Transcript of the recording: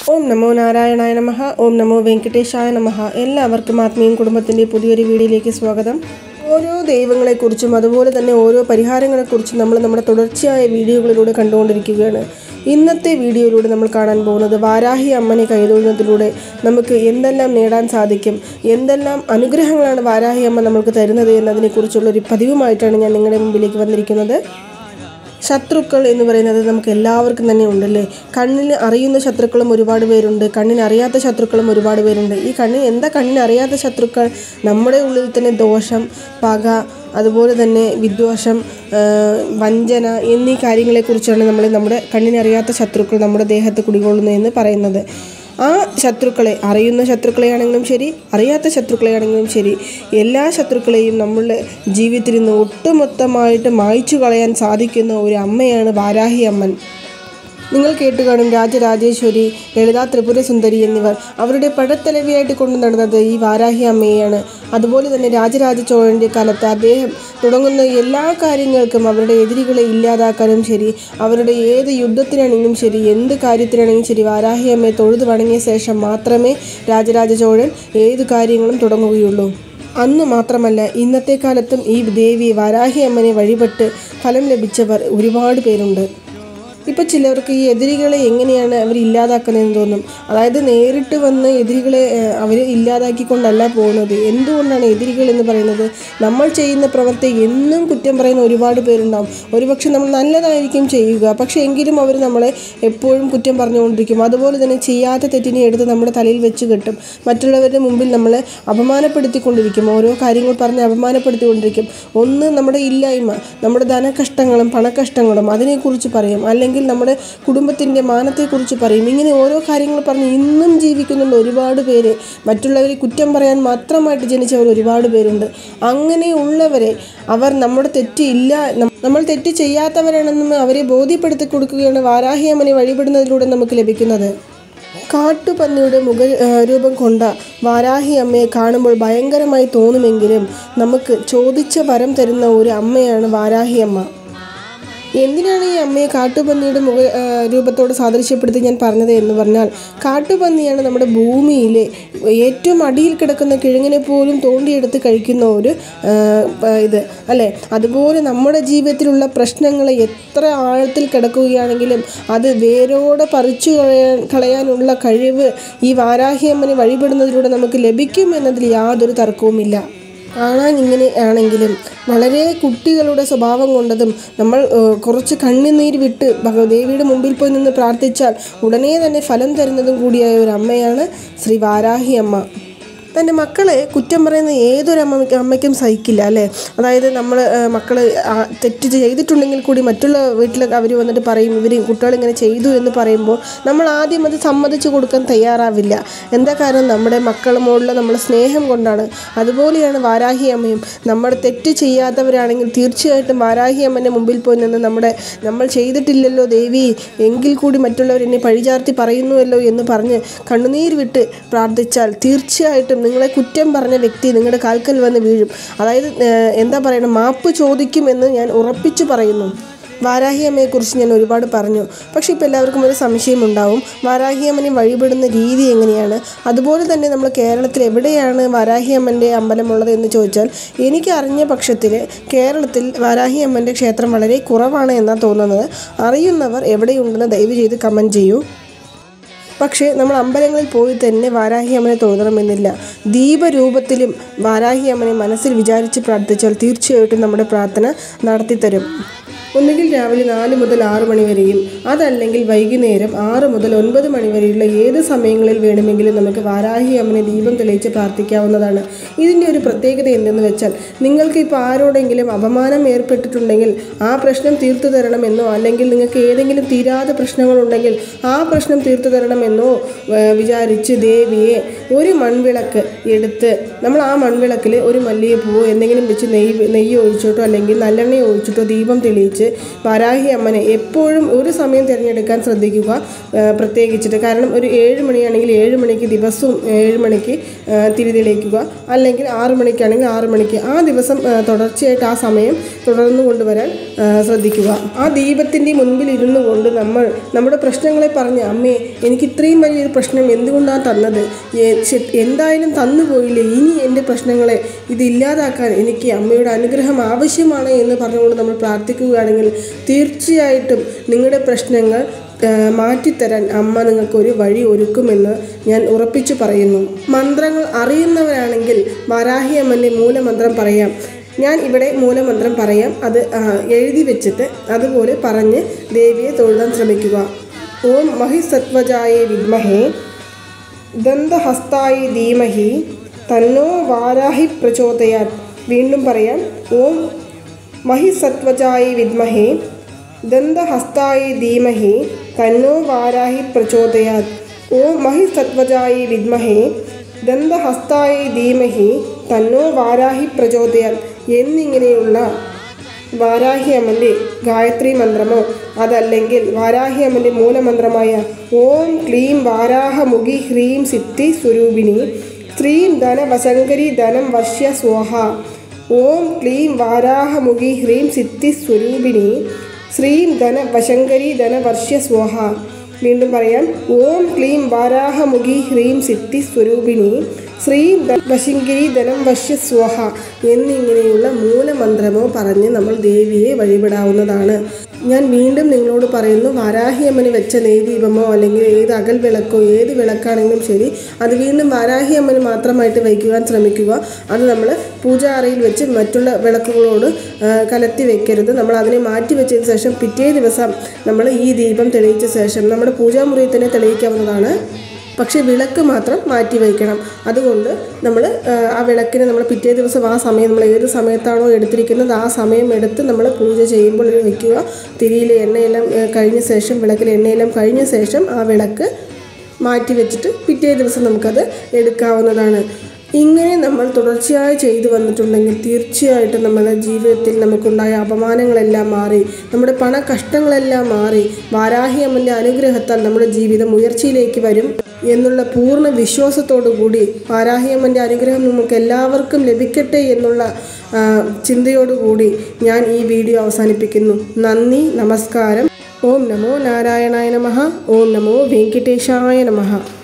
ഓം നമോ നാരായണായ നമഃ ഓം നമോ വെങ്കടേശായ നമഃ എല്ലാവർക്കും ആത്മീയം കുടുംബത്തിൻ്റെ പുതിയൊരു വീഡിയോയിലേക്ക് സ്വാഗതം ഓരോ ദൈവങ്ങളെക്കുറിച്ചും അതുപോലെ തന്നെ ഓരോ പരിഹാരങ്ങളെക്കുറിച്ചും നമ്മൾ നമ്മുടെ തുടർച്ചയായ വീഡിയോകളിലൂടെ കണ്ടുകൊണ്ടിരിക്കുകയാണ് ഇന്നത്തെ വീഡിയോയിലൂടെ നമ്മൾ കാണാൻ പോകുന്നത് വാരാഹി അമ്മനെ കൈതൊഴുന്നതിലൂടെ നമുക്ക് എന്തെല്ലാം നേടാൻ സാധിക്കും എന്തെല്ലാം അനുഗ്രഹങ്ങളാണ് വാരാഹി അമ്മ നമുക്ക് തരുന്നത് എന്നതിനെക്കുറിച്ചുള്ള ഒരു പതിവുമായിട്ടാണ് ഞാൻ നിങ്ങളുടെ മുമ്പിലേക്ക് വന്നിരിക്കുന്നത് ശത്രുക്കൾ എന്ന് പറയുന്നത് നമുക്ക് എല്ലാവർക്കും തന്നെ ഉണ്ടല്ലേ കണ്ണിന് അറിയുന്ന ശത്രുക്കളും ഒരുപാട് പേരുണ്ട് കണ്ണിന് അറിയാത്ത ശത്രുക്കളും ഒരുപാട് പേരുണ്ട് ഈ കണ്ണിന് എന്താ കണ്ണിന് അറിയാത്ത ശത്രുക്കൾ നമ്മുടെ ഉള്ളിൽ തന്നെ ദോഷം പക അതുപോലെ തന്നെ വിദ്വേഷം ആ, വഞ്ചന എന്നീ കാര്യങ്ങളെക്കുറിച്ചാണ് നമ്മൾ നമ്മുടെ കണ്ണിനറിയാത്ത ശത്രുക്കൾ നമ്മുടെ ദേഹത്ത് കുടികൊള്ളുന്നു എന്ന് പറയുന്നത് ആ ശത്രുക്കളെ അറിയുന്ന ശത്രുക്കളെയാണെങ്കിലും ശരി അറിയാത്ത ശത്രുക്കളെയാണെങ്കിലും ശരി എല്ലാ ശത്രുക്കളെയും നമ്മളുടെ ജീവിതത്തിൽ നിന്ന് ഒട്ടുമൊത്തമായിട്ട് മായ്ച്ചു കളയാൻ സാധിക്കുന്ന ഒരു അമ്മയാണ് വാരാഹി അമ്മൻ നിങ്ങൾ കേട്ട് കാണും രാജരാജേശ്വരി ലളിതാ ത്രിപുര സുന്ദരി എന്നിവർ അവരുടെ പടത്തലവിയായിട്ട് കൊണ്ടു നടന്നത് ഈ വാരാഹി അമ്മയെയാണ് അതുപോലെ തന്നെ രാജരാജ ചോഴൻ്റെ കാലത്ത് അദ്ദേഹം തുടങ്ങുന്ന എല്ലാ കാര്യങ്ങൾക്കും അവരുടെ എതിരികളെ ഇല്ലാതാക്കാനും ശരി അവരുടെ ഏത് യുദ്ധത്തിനാണെങ്കിലും ശരി എന്ത് കാര്യത്തിനാണെങ്കിലും ശരി വാരാഹി അമ്മയെ തൊഴുതു വണങ്ങിയ ശേഷം മാത്രമേ രാജരാജ ചോഴൻ ഏത് കാര്യങ്ങളും തുടങ്ങുകയുള്ളൂ അന്ന് മാത്രമല്ല ഇന്നത്തെ കാലത്തും ഈ ദേവി വാരാഹി അമ്മനെ വഴിപെട്ട് ഫലം ലഭിച്ചവർ ഒരുപാട് പേരുണ്ട് ഇപ്പം ചിലർക്ക് ഈ എതിരികളെ എങ്ങനെയാണ് അവർ ഇല്ലാതാക്കുന്നതെന്ന് തോന്നും അതായത് നേരിട്ട് വന്ന് എതിരികളെ അവർ ഇല്ലാതാക്കിക്കൊണ്ടല്ല പോകുന്നത് എന്തുകൊണ്ടാണ് എതിരികൾ എന്ന് പറയുന്നത് നമ്മൾ ചെയ്യുന്ന പ്രവൃത്തി എന്നും കുറ്റം പറയുന്ന ഒരുപാട് പേരുണ്ടാവും ഒരുപക്ഷെ നമ്മൾ നല്ലതായിരിക്കും ചെയ്യുക പക്ഷേ എങ്കിലും അവർ നമ്മളെ എപ്പോഴും കുറ്റം പറഞ്ഞുകൊണ്ടിരിക്കും അതുപോലെ തന്നെ ചെയ്യാത്ത തെറ്റിനെ എടുത്ത് നമ്മുടെ തലയിൽ വെച്ച് കെട്ടും മറ്റുള്ളവരുടെ മുമ്പിൽ നമ്മളെ അപമാനപ്പെടുത്തിക്കൊണ്ടിരിക്കും ഓരോ കാര്യങ്ങൾ പറഞ്ഞ് അപമാനപ്പെടുത്തിക്കൊണ്ടിരിക്കും ഒന്ന് നമ്മുടെ ഇല്ലായ്മ നമ്മുടെ ധനകഷ്ടങ്ങളും പണക്കഷ്ടങ്ങളും അതിനെക്കുറിച്ച് പറയും അല്ലെങ്കിൽ നമ്മുടെ കുടുംബത്തിൻ്റെ മാനത്തെക്കുറിച്ച് പറയും ഇങ്ങനെ ഓരോ കാര്യങ്ങൾ പറഞ്ഞ് ഇന്നും ജീവിക്കുന്നുണ്ട് ഒരുപാട് പേര് മറ്റുള്ളവരെ കുറ്റം പറയാൻ മാത്രമായിട്ട് ജനിച്ചവർ ഒരുപാട് പേരുണ്ട് അങ്ങനെയുള്ളവരെ അവർ നമ്മുടെ തെറ്റ് ഇല്ല നം- നമ്മൾ തെറ്റ് ചെയ്യാത്തവരാണെന്നും അവരെ ബോധ്യപ്പെടുത്തി കൊടുക്കുകയാണ് വാരാഹിയമ്മനെ വഴിപെടുന്നതിലൂടെ നമുക്ക് ലഭിക്കുന്നത് കാട്ടുപന്നിയുടെ മുഖ ആ, രൂപം കൊണ്ട വാരാഹി അമ്മയെ കാണുമ്പോൾ ഭയങ്കരമായി തോന്നുമെങ്കിലും നമുക്ക് ചോദിച്ച വരം തരുന്ന ഒരു അമ്മയാണ് വാരാഹി അമ്മ എന്തിനാണ് ഈ അമ്മയെ കാട്ടുപന്നിയുടെ മുഖ ആ, രൂപത്തോട് സാദൃശ്യപ്പെടുത്തി ഞാൻ പറഞ്ഞത് എന്ന് പറഞ്ഞാൽ കാട്ടുപന്നിയാണ് നമ്മുടെ ഭൂമിയിലെ ഏറ്റവും അടിയിൽ കിടക്കുന്ന കിഴങ്ങിനെ പോലും തോണ്ടിയെടുത്ത് കഴിക്കുന്ന ഒരു ആ, പ- ഇത് അല്ലേ അതുപോലെ നമ്മുടെ ജീവിതത്തിലുള്ള പ്രശ്നങ്ങളെ എത്ര ആഴത്തിൽ കിടക്കുകയാണെങ്കിലും അത് വേരോടെ പറിച്ചു കളയാൻ കളയാനുള്ള കഴിവ് ഈ വാരാഹിയമ്മനെ വഴിപെടുന്നതിലൂടെ നമുക്ക് ലഭിക്കും എന്നതിൽ യാതൊരു തർക്കവുമില്ല കാണാൻ ഇങ്ങനെ ആണെങ്കിലും വളരെ കുട്ടികളുടെ സ്വഭാവം കൊണ്ടതും നമ്മൾ ഏഹ്, കുറച്ച് കണ്ണുനീര് വിട്ട് ഭഗ- ദേവിയുടെ മുമ്പിൽ പോയി നിന്ന് പ്രാർത്ഥിച്ചാൽ ഉടനെ തന്നെ ഫലം തരുന്നതും കൂടിയായ ഒരു അമ്മയാണ് ശ്രീ വാരാഹി അമ്മ തൻ്റെ മക്കളെ കുറ്റം പറയുന്ന ഏതൊരു അമ്മ അമ്മയ്ക്കും സഹിക്കില്ല അല്ലേ അതായത് നമ്മൾ മക്കൾ തെറ്റ് ചെയ്തിട്ടുണ്ടെങ്കിൽ കൂടി മറ്റുള്ള വീട്ടിൽ അവർ വന്നിട്ട് പറയും ഇവർ കുട്ടികൾ ഇങ്ങനെ ചെയ്തു എന്ന് പറയുമ്പോൾ നമ്മൾ ആദ്യം അത് സമ്മതിച്ചു കൊടുക്കാൻ തയ്യാറാവില്ല എന്താ കാരണം നമ്മുടെ മക്കളുമോടുള്ള നമ്മുടെ സ്നേഹം കൊണ്ടാണ് അതുപോലെയാണ് വാരാഹി അമ്മയും നമ്മുടെ തെറ്റ് ചെയ്യാത്തവരാണെങ്കിൽ തീർച്ചയായിട്ടും വാരാഹി അമ്മൻ്റെ മുമ്പിൽ പോയി നിന്ന് നമ്മുടെ നമ്മൾ ചെയ്തിട്ടില്ലല്ലോ ദേവി എങ്കിൽ കൂടി മറ്റുള്ളവർ എന്നെ പഴിചാർത്തി പറയുന്നുവല്ലോ എന്ന് പറഞ്ഞ് കണ്ണുനീർ വിട്ട് പ്രാർത്ഥിച്ചാൽ തീർച്ചയായിട്ടും നിങ്ങളെ കുറ്റം പറഞ്ഞ വ്യക്തി നിങ്ങളുടെ കാൽക്കൽ വന്ന് വീഴും അതായത് ഏഹ്, എന്താ പറയണം മാപ്പ് ചോദിക്കുമെന്ന് ഞാൻ ഉറപ്പിച്ചു പറയുന്നു വാരാഹി അമ്മയെക്കുറിച്ച് ഞാൻ ഒരുപാട് പറഞ്ഞു പക്ഷേ ഇപ്പോൾ എല്ലാവർക്കും ഒരു സംശയമുണ്ടാവും വാരാഹി അമ്മനെ വഴിപെടുന്ന രീതി എങ്ങനെയാണ് അതുപോലെ തന്നെ നമ്മൾ കേരളത്തിൽ എവിടെയാണ് വാരാഹി അമ്മൻ്റെ അമ്പലമുള്ളത് എന്ന് ചോദിച്ചാൽ എനിക്ക് അറിഞ്ഞ പക്ഷത്തിൽ കേരളത്തിൽ വാരാഹി അമ്മൻ്റെ ക്ഷേത്രം വളരെ കുറവാണ് എന്നാണ് തോന്നുന്നത് അറിയുന്നവർ എവിടെയുണ്ടെന്ന് ദയവ് ചെയ്ത് കമൻറ്റ് ചെയ്യൂ പക്ഷേ നമ്മൾ അമ്പലങ്ങളിൽ പോയി തന്നെ വാരാഹി അമ്മനെ തൊഴുതണമെന്നില്ല ദീപരൂപത്തിലും വാരാഹി അമ്മനെ മനസ്സിൽ വിചാരിച്ച് പ്രാർത്ഥിച്ചാൽ തീർച്ചയായിട്ടും നമ്മുടെ പ്രാർത്ഥന നടത്തിത്തരും ഒന്നുകിൽ രാവിലെ നാല് മുതൽ ആറ് മണി വരെയും അതല്ലെങ്കിൽ വൈകുന്നേരം ആറ് മുതൽ ഒൻപത് മണി വരെയുള്ള ഏത് സമയങ്ങളിൽ വേണമെങ്കിലും നമുക്ക് വാരാഹി അമ്മനെ ദീപം തെളിയിച്ച് പ്രാർത്ഥിക്കാവുന്നതാണ് ഇതിൻ്റെ ഒരു പ്രത്യേകത എന്തെന്ന് വെച്ചാൽ നിങ്ങൾക്ക് ഇപ്പോൾ ആരോടെങ്കിലും അപമാനം ഏർപ്പെട്ടിട്ടുണ്ടെങ്കിൽ ആ പ്രശ്നം തീർത്തു തരണമെന്നോ അല്ലെങ്കിൽ നിങ്ങൾക്ക് ഏതെങ്കിലും തീരാതെ പ്രശ്നങ്ങളുണ്ടെങ്കിൽ ആ പ്രശ്നം തീർത്തു തരണമെന്നോ ഏർ, വിചാരിച്ച് ദേവിയെ ഒരു മൺവിളക്ക് എടുത്ത് നമ്മൾ ആ മൺവിളക്കിൽ ഒരു മല്ലികപ്പൂവോ എന്തെങ്കിലും വെച്ച് നെയ്യ് നെയ്യ് ഒഴിച്ചിട്ടോ അല്ലെങ്കിൽ നല്ലെണ്ണ ഒഴിച്ചിട്ടോ ദീപം തെളിയിച്ച് വാരാഹി അമ്മനെ എപ്പോഴും ഒരു സമയം തിരഞ്ഞെടുക്കാൻ ശ്രദ്ധിക്കുക ആ, പ്രത്യേകിച്ചിട്ട് കാരണം ഒരു ഏഴ് മണിയാണെങ്കിൽ ഏഴ് മണിക്ക് ദിവസവും ഏഴ് മണിക്ക് ആ, തിരി തെളിയിക്കുക അല്ലെങ്കിൽ ആറ് മണിക്കാണെങ്കിൽ ആറ് മണിക്ക് ആ ദിവസം ആ, തുടർച്ചയായിട്ട് ആ സമയം തുടർന്നു കൊണ്ടുവരാൻ ആ, ശ്രദ്ധിക്കുക ആ ദീപത്തിൻ്റെ മുൻപിൽ ഇരുന്നു കൊണ്ട് നമ്മൾ നമ്മുടെ പ്രശ്നങ്ങളെ പറഞ്ഞ് അമ്മേ എനിക്ക് ഇത്രയും വലിയൊരു പ്രശ്നം എന്തുകൊണ്ടാണ് തന്നത് ഏ- ശ്ശെ, എന്തായാലും തന്നു പോയില്ലേ ഇനി എൻ്റെ പ്രശ്നങ്ങളെ ഇത് ഇല്ലാതാക്കാൻ എനിക്ക് അമ്മയുടെ അനുഗ്രഹം ആവശ്യമാണ് എന്ന് പറഞ്ഞുകൊണ്ട് നമ്മൾ പ്രാർത്ഥിക്കുകയാണെങ്കിൽ തീർച്ചയായിട്ടും നിങ്ങളുടെ പ്രശ്നങ്ങൾ ആ, മാറ്റിത്തരാൻ അമ്മ നിങ്ങൾക്കൊരു വഴി ഒരുക്കുമെന്ന് ഞാൻ ഉറപ്പിച്ചു പറയുന്നു മന്ത്രങ്ങൾ അറിയുന്നവരാണെങ്കിൽ വരാഹി അമ്മൻ്റെ മൂലമന്ത്രം പറയാം ഞാൻ ഇവിടെ മൂലമന്ത്രം പറയാം അത് ആ, എഴുതി വെച്ചിട്ട് അതുപോലെ പറഞ്ഞ് ദേവിയെ തൊഴുതാൻ ശ്രമിക്കുക ഓം മഹിസത്വജായ വിദ്മഹേ ദന്തഹസ്തായി ധീമഹി തന്നോ വാരാഹി പ്രചോദയാത് വീണ്ടും പറയാം ഓം മഹിസത്വജായി വിദ്മഹേ ദന്തഹസ്തായി ധീമഹി തന്നോ വാരാഹി പ്രചോദയാത് ഓം മഹിസത്വജായി വിദ്മഹേ ദന്തഹസ്തായി ധീമഹി തന്നോ വാരാഹി പ്രചോദയാത് എന്നിങ്ങനെയുള്ള വാരാഹി അമ്മൻ്റെ ഗായത്രി മന്ത്രമോ അതല്ലെങ്കിൽ വാരാഹി അമ്മൻ്റെ മൂലമന്ത്രമായ ഓം ക്ലീം വാരാഹമുഖി ഹ്രീം സിദ്ധി സ്വരൂപിണി ശ്രീം ധന വശങ്കരി ധനം വശ്യ സ്വാഹ ഓം ക്ലീം വാരാഹമുഖി ഹ്രീം സിദ്ധി സ്വരൂപിണി ശ്രീം ധന വശങ്കരി ധന വർഷ്യ സ്വാഹ വീണ്ടും പറയാം ഓം ക്ലീം വാരാഹമുഖി ഹ്രീം സിദ്ധി സ്വരൂപിണി ശ്രീ വശിങ്കിരി ധനം വശ്യ സ്വാഹ എന്നിങ്ങനെയുള്ള മൂലമന്ത്രമോ പറഞ്ഞ് നമ്മൾ ദേവിയെ വഴിപെടാവുന്നതാണ് ഞാൻ വീണ്ടും നിങ്ങളോട് പറയുന്നു വാരാഹിയമ്മന് വെച്ച നെയ്ദീപമോ അല്ലെങ്കിൽ ഏത് അകൽ വിളക്കോ ഏത് വിളക്കാണെങ്കിലും ശരി അത് വീണ്ടും വാരാഹിയമ്മന് മാത്രമായിട്ട് വയ്ക്കുവാൻ ശ്രമിക്കുക അത് നമ്മൾ പൂജാ അറയിൽ വെച്ച് മറ്റുള്ള വിളക്കുകളോട് ആ, കലർത്തി വെക്കരുത് നമ്മൾ അതിനെ മാറ്റി വെച്ചതിന് ശേഷം പിറ്റേ ദിവസം നമ്മൾ ഈ ദീപം തെളിയിച്ച ശേഷം നമ്മുടെ പൂജാമുറിയിൽ തന്നെ തെളിയിക്കാവുന്നതാണ് പക്ഷേ വിളക്ക് മാത്രം മാറ്റി വയ്ക്കണം അതുകൊണ്ട് നമ്മൾ ആ വിളക്കിന് നമ്മൾ പിറ്റേ ദിവസം ആ സമയം നമ്മൾ ഏത് സമയത്താണോ എടുത്തിരിക്കുന്നത് ആ സമയം എടുത്ത് നമ്മൾ പൂജ ചെയ്യുമ്പോൾ ഇത് വയ്ക്കുക തിരിയിൽ എണ്ണയെല്ലാം ഏ, കഴിഞ്ഞ ശേഷം വിളക്കിൽ എണ്ണയെല്ലാം കഴിഞ്ഞ ശേഷം ആ വിളക്ക് മാറ്റി വെച്ചിട്ട് പിറ്റേ ദിവസം നമുക്കത് എടുക്കാവുന്നതാണ് ഇങ്ങനെ നമ്മൾ തുടർച്ചയായി ചെയ്തു വന്നിട്ടുണ്ടെങ്കിൽ തീർച്ചയായിട്ടും നമ്മുടെ ജീവിതത്തിൽ നമുക്കുണ്ടായ അപമാനങ്ങളെല്ലാം മാറി നമ്മുടെ പണ കഷ്ടങ്ങളെല്ലാം മാറി വാരാഹി അമ്മൻ്റെ അനുഗ്രഹത്താൽ നമ്മുടെ ജീവിതം ഉയർച്ചയിലേക്ക് വരും എന്നുള്ള പൂർണ്ണ വിശ്വാസത്തോടു കൂടി വാരാഹി അമ്മൻ്റെ അനുഗ്രഹം നമുക്ക് എല്ലാവർക്കും ലഭിക്കട്ടെ എന്നുള്ള ആ, ചിന്തയോടുകൂടി ഞാൻ ഈ വീഡിയോ അവസാനിപ്പിക്കുന്നു നന്ദി നമസ്കാരം ഓം നമോ നാരായണായ നമഃ ഓം നമോ വെങ്കിട്ടേശായ നമഃ